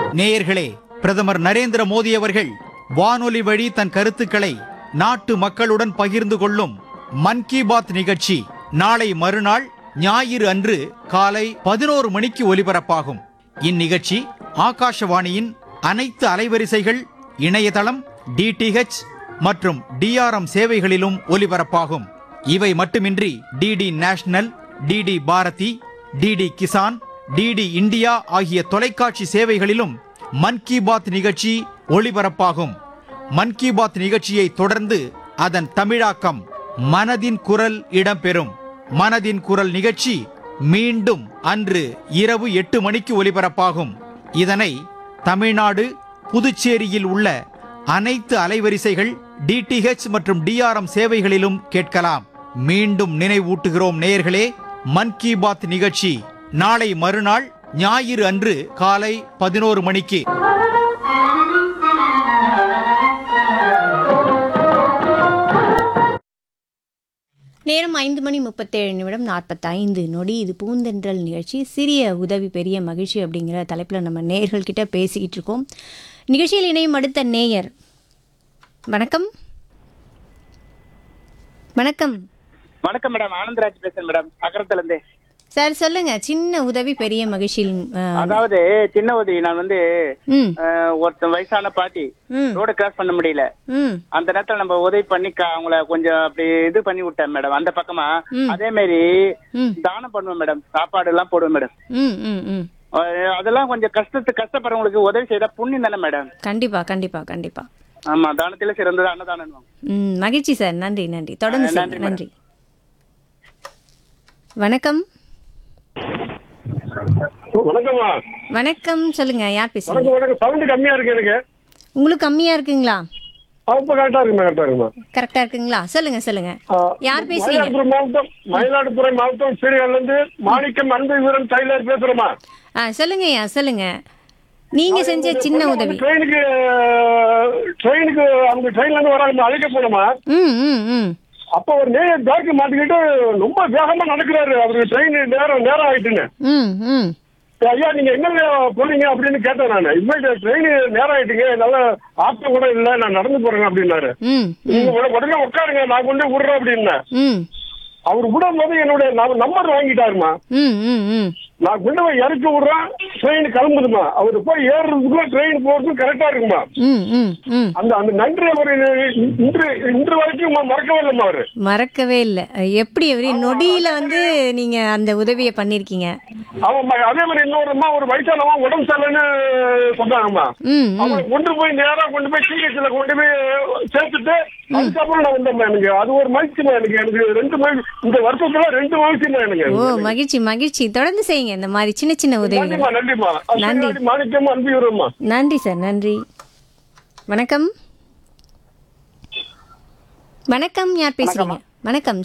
நேயர்களே பிரதமர் நரேந்திர மோடி அவர்கள் வானொலி வழி தன் கருத்துக்களை நாட்டு மக்களுடன் பகிர்ந்து கொள்ளும் மன் கி பாத் நிகழ்ச்சி நாளை மறுநாள் ஞாயிறு அன்று காலை பதினோரு மணிக்கு ஒலிபரப்பாகும் இந்நிகழ்ச்சி ஆகாஷவாணியின் அனைத்து அலைவரிசைகள் இணையதளம் டிடிஹெச் மற்றும் டிஆர்எம் சேவைகளிலும் ஒலிபரப்பாகும் இவை மட்டுமின்றி DD national DD Bharati DD Kisan DD India ஆகிய தொலைக்காட்சி சேவைகளிலும் மன் கி பாத் நிகழ்ச்சி ஒளிபரப்பாகும் மன் கி பாத் நிகழ்ச்சியை தொடர்ந்து அதன் தமிழாக்கம் மனதின் குரல் இடம்பெறும் மனதின் குரல் நிகழ்ச்சி மீண்டும் அன்று இரவு எட்டு மணிக்கு ஒலிபரப்பாகும் இதனை தமிழ்நாடு புதுச்சேரியில் உள்ள அனைத்து அலைவரிசைகள் டிடிஹெச் மற்றும் டிஆர்எம் சேவைகளிலும் கேட்கலாம் மீண்டும் நினைவூட்டுகிறோம் நேயர்களே மன் கி பாத் நிகழ்ச்சி நாளை மறுநாள் ஞாயிறு அன்று காலை பதினோரு மணிக்கு நேரம் ஐந்து மணி முப்பத்தேழு நிமிடம் நாற்பத்தைந்து நொடி இது பூந்தென்றல் நிகழ்ச்சி சிறிய உதவி பெரிய மகிழ்ச்சி அப்படிங்கிற தலைப்பில் நம்ம நேயர்கள் கிட்ட பேசிக்கிட்டு இருக்கோம் நிகழ்ச்சியில் இணையும் அடுத்த நேயர் வணக்கம் வணக்கம் வணக்கம் மேடம் ஆனந்தராஜ் பேசுறேன் மேடம் அகரத்துல இருந்து சார் சொல்லுங்க சின்ன உதவி பெரிய மகிழ்ச்சியில் ஆ, அதாவது சின்ன உதவி நான் வந்து ம் அஹ், ஒருத்தன் வயசான பாட்டி ம் ரோட கிராஸ் பண்ண முடியல ம் அந்த நேரத்துல நம்ம உதவி பண்ணி க- அவங்கள கொஞ்சம் அப்படி இது பண்ணி விட்டேன் மேடம் அந்த பக்கமா ம். அதே மாதிரி ம் தானம் பண்ணுவேன் மேடம் சாப்பாடு எல்லாம் போடுவேன் மேடம் ம் ம் ம் அஹ், அதெல்லாம் கொஞ்சம் கஷ்டத்து கஷ்டப்படுறவங்களுக்கு உதவி செய்தா புண்ணியம் தானே மேடம் கண்டிப்பா கண்டிப்பா கண்டிப்பா ஆமா தானத்தில சிறந்தது அன்னதானம் ம் மகிழ்ச்சி சார் நன்றி நன்றி தொடர்ந்து ஆ, சார் நன்றி, நன்றி வணக்கம் வணக்கம்மா வணக்கம் சொல்லுங்க யார் பேசுறீங்க வணக்கம் வணக்கம் சவுண்ட் கம்மியா இருக்கு எனக்கு உங்களுக்கு கம்மியா இருக்குங்களா அப்ப கரெக்டா இருக்குமா கரெக்டா இருக்குமா கரெக்டா இருக்குங்களா சொல்லுங்க சொல்லுங்க யார் பேசுறீங்க மயிலாடுதுறை மாவட்டம் மயிலாடுதுறை மாவட்டம் சீர்காழில இருந்து மாணிக்கம் அன்பு வீரன் டைலர் பேசுறேமா ஆ சொல்லுங்கய்யா சொல்லுங்க நீங்க செஞ்ச சின்ன உதவி ட்ரெயினுக்கு ட்ரெயினுக்கு அவங்க ட்ரெயின்ல இருந்து வராங்க அழைக்க போனோமா ம் ம் ம் அப்ப ஒரு நேர் பேக்கு மாட்டிக்கிட்டு ரொம்ப வேகமா நடக்கிறாரு அவருக்கு ட்ரெயின் நேரம் நேரம் ஆயிட்டுன்னு ம் ம் ஐயா நீங்க எங்க போறீங்க அப்படின்னு கேட்டேன் நான் இனிமேல் ட்ரெயின் நேரம் ஆயிட்டுங்க என்னால ஆட்டோ கூட இல்ல நான் நடந்து போறேன் அப்படின்னாரு ம் நீங்க உடனே- உடனே உட்காருங்க நான் கொண்டு விடுறேன் அப்படின்னேன் ம் அவர் விடும்போது என்னுடைய நம்பர் வாங்கிட்டாருமா ம் ம் ம் நான் கொண்டு போய் இறக்கி விடுறேன் ட்ரெயின் கிளம்புதுமா அவர் போய் ஏறுறதுக்குள்ள ட்ரெயின் போறது கரெக்டா இருக்குமா ம் ம் ம் அந்த அந்த நன்றி அவர் இன்று இன்று வரைக்கும் ம- மறக்கவே இல்லைம்மா அவரு மறக்கவே இல்லை எப்படி ஒரு நொடியில வந்து நீங்க அந்த உதவியை பண்ணிருக்கீங்க அவன் அதே மாதிரி இன்னொரு அம்மா ஒரு வயசானவா உடம்பு சரியில்லைன்னு சொன்னாங்கம்மா ம் ம் அவங்களை கொண்டு போய் நேரா கொண்டு போய் சிகிச்சையில கொண்டு போய் சேர்த்துட்டு அதுக்கப்புறம் நான் வந்தேம்மா எனக்கு அது ஒரு மகிழ்ச்சிமா எனக்கு எனக்கு ரெண்டு மகிழ்ச்சி இந்த வருஷத்துல ரெண்டு மகிழ்ச்சிமா எனக்கு ஓ மகிழ்ச்சி மகிழ்ச்சி தொடர்ந்து செய்யுங்க இந்த மாதிரி சின்ன சின்ன உதவிகள் நன்றிம்மா நன்றிம்மா நன்றி. நன்றி மாணிக்கம்மா அன்பு வரும்மா நன்றி சார் நன்றி வணக்கம் வணக்கம் யார் பேசுறீங்க வணக்கம்